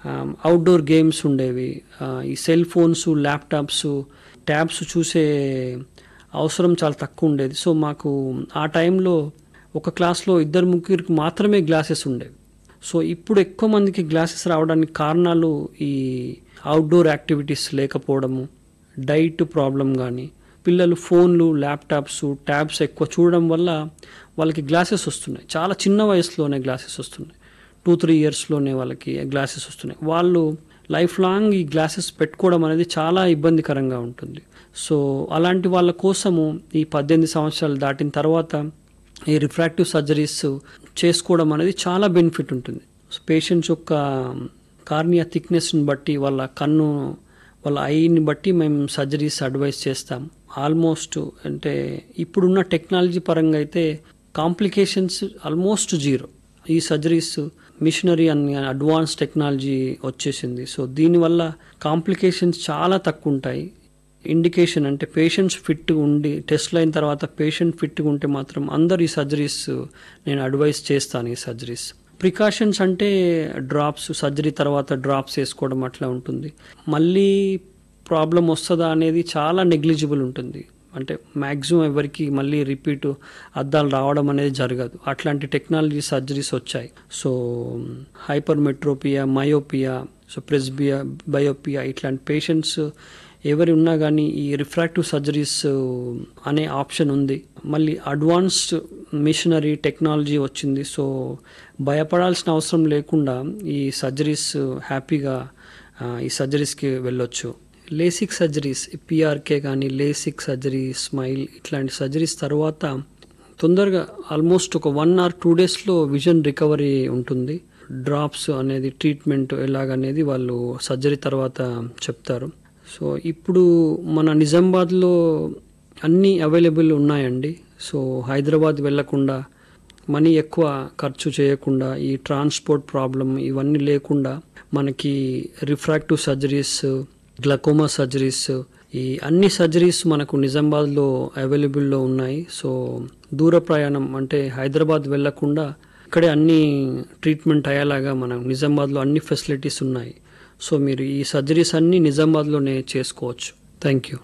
outdoor games ఉండేవి ఆ, ఈ సెల్ ఫోన్స్ ల్యాప్టాప్స్ ట్యాబ్స్ చూసే అవసరం చాలా తక్కువ ఉండేది సో మాకు ఆ టైంలో ఒక క్లాస్లో ఇద్దరు ముగ్గురికి మాత్రమే గ్లాసెస్ ఉండేవి సో ఇప్పుడు ఎక్కువ మందికి గ్లాసెస్ రావడానికి కారణాలు ఈ అవుట్డోర్ యాక్టివిటీస్ లేకపోవడము డైట్ ప్రాబ్లం కానీ పిల్లలు ఫోన్లు ల్యాప్టాప్స్ ట్యాబ్స్ ఎక్కువ చూడడం వల్ల వాళ్ళకి గ్లాసెస్ వస్తున్నాయి చాలా చిన్న వయసులోనే గ్లాసెస్ వస్తున్నాయి టూ త్రీ ఇయర్స్లోనే వాళ్ళకి గ్లాసెస్ వస్తున్నాయి వాళ్ళు లైఫ్ లాంగ్ ఈ గ్లాసెస్ పెట్టుకోవడం అనేది చాలా ఇబ్బందికరంగా ఉంటుంది సో అలాంటి వాళ్ళ కోసము ఈ పద్దెనిమిది సంవత్సరాలు దాటిన తర్వాత ఈ రిఫ్రాక్టివ్ సర్జరీస్ చేసుకోవడం అనేది చాలా బెనిఫిట్ ఉంటుంది పేషెంట్స్ యొక్క కార్నియా థిక్నెస్ని బట్టి వాళ్ళ కన్ను వాళ్ళ ఐని బట్టి మేము సర్జరీస్ అడ్వైస్ చేస్తాం ఆల్మోస్ట్ అంటే ఇప్పుడున్న టెక్నాలజీ పరంగా అయితే కాంప్లికేషన్స్ ఆల్మోస్ట్ జీరో ఈ సర్జరీస్ మిషనరీ అని అడ్వాన్స్ టెక్నాలజీ వచ్చేసింది సో దీనివల్ల కాంప్లికేషన్స్ చాలా తక్కువ ఉంటాయి ఇండికేషన్ అంటే పేషెంట్స్ ఫిట్ ఉండి టెస్ట్లు అయిన తర్వాత పేషెంట్ ఫిట్గా ఉంటే మాత్రం అందరు ఈ సర్జరీస్ నేను అడ్వైస్ చేస్తాను ఈ సర్జరీస్ ప్రికాషన్స్ అంటే డ్రాప్స్ సర్జరీ తర్వాత డ్రాప్స్ వేసుకోవడం అట్లా ఉంటుంది మళ్ళీ ప్రాబ్లం వస్తుందా అనేది చాలా నెగ్లిజిబుల్ ఉంటుంది అంటే మ్యాక్సిమం ఎవరికి మళ్ళీ రిపీట్ అద్దాలు రావడం అనేది జరగదు అట్లాంటి టెక్నాలజీ సర్జరీస్ వచ్చాయి so hypermetropia myopia so presbyopia బయోపియా ఇట్లాంటి పేషెంట్స్ ఎవరి ఉన్నా కానీ ఈ రిఫ్రాక్టివ్ సర్జరీస్ అనే ఆప్షన్ ఉంది మళ్ళీ అడ్వాన్స్డ్ మిషనరీ టెక్నాలజీ వచ్చింది సో భయపడాల్సిన అవసరం లేకుండా ఈ సర్జరీస్ హ్యాపీగా ఆ, ఈ సర్జరీస్కి వెళ్ళొచ్చు లేసిక్ సర్జరీస్ పిఆర్కే కానీ లేసిక్ సర్జరీ స్మైల్ ఇట్లాంటి సర్జరీస్ తర్వాత తొందరగా ఆల్మోస్ట్ ఒక వన్ ఆర్ టూ డేస్లో విజన్ రికవరీ ఉంటుంది డ్రాప్స్ అనేది ట్రీట్మెంట్ ఎలాగనేది వాళ్ళు సర్జరీ తర్వాత చెప్తారు సో ఇప్పుడు మన నిజామాబాద్లో అన్నీ అవైలబుల్ ఉన్నాయండి సో హైదరాబాద్ వెళ్లకుండా మనీ ఎక్కువ ఖర్చు చేయకుండా ఈ ట్రాన్స్పోర్ట్ ప్రాబ్లం ఇవన్నీ లేకుండా మనకి రిఫ్రాక్టివ్ సర్జరీస్ గ్లకోమా సర్జరీస్ ఈ అన్ని సర్జరీస్ మనకు నిజామాబాద్లో అవైలబుల్లో ఉన్నాయి సో దూర ప్రయాణం అంటే హైదరాబాద్ వెళ్లకుండా ఇక్కడే అన్ని ట్రీట్మెంట్ అయ్యేలాగా మనం నిజామాబాద్లో అన్ని ఫెసిలిటీస్ ఉన్నాయి సో మీరు ఈ సర్జరీస్ అన్ని నిజామాబాద్లోనే చేసుకోవచ్చు thank you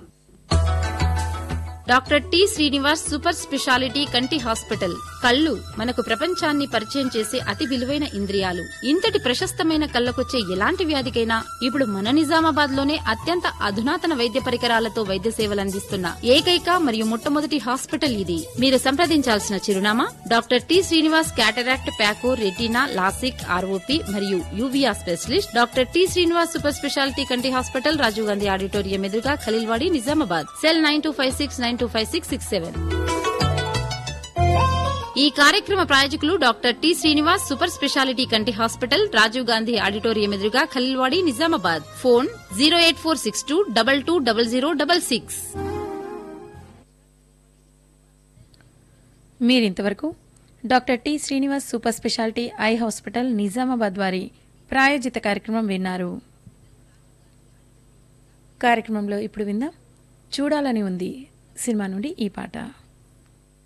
doctor T Srinivas super speciality కంటి హాస్పిటల్ కళ్ళు మనకు ప్రపంచాన్ని పరిచయం చేసే అతి విలువైన ఇంద్రియాలు ఇంతటి ప్రశస్తమైన కళ్ళకొచ్చే ఎలాంటి వ్యాధికైనా ఇప్పుడు మన నిజామాబాద్ లోనే అత్యంత అధునాతన వైద్య పరికరాలతో వైద్య సేవలు అందిస్తున్న ఏకైక మరియు మొట్టమొదటి హాస్పిటల్ ఇది మీరు సంప్రదించాల్సిన చిరునామా doctor T Srinivas cataract phaco retina LASIK ROP మరియు uvea specialist doctor T Srinivas super speciality కంటి హాస్పిటల్ రాజీవ్ గాంధీ ఆడిటోరియం ఎదురుగా Khaleelwadi Nizamabad cell nine two five six nine two five six six seven ఈ కార్యక్రమ ప్రాయోజకులు doctor T Srinivas super speciality కంటి హాస్పిటల్ రాజీవ్ గాంధీ ఆడిటోరియం ఎదురుగా Khaleelwadi Nizamabad phone zero eight four six two double two double zero double six మీరింతవరకు doctor T Srinivas super speciality eye hospital Nizamabad వారి ప్రాయోజిత కార్యక్రమం విన్నారు కార్యక్రమంలో ఇప్పుడు విందాం చూడాలని ఉంది సినిమా నుండి ఈ పాట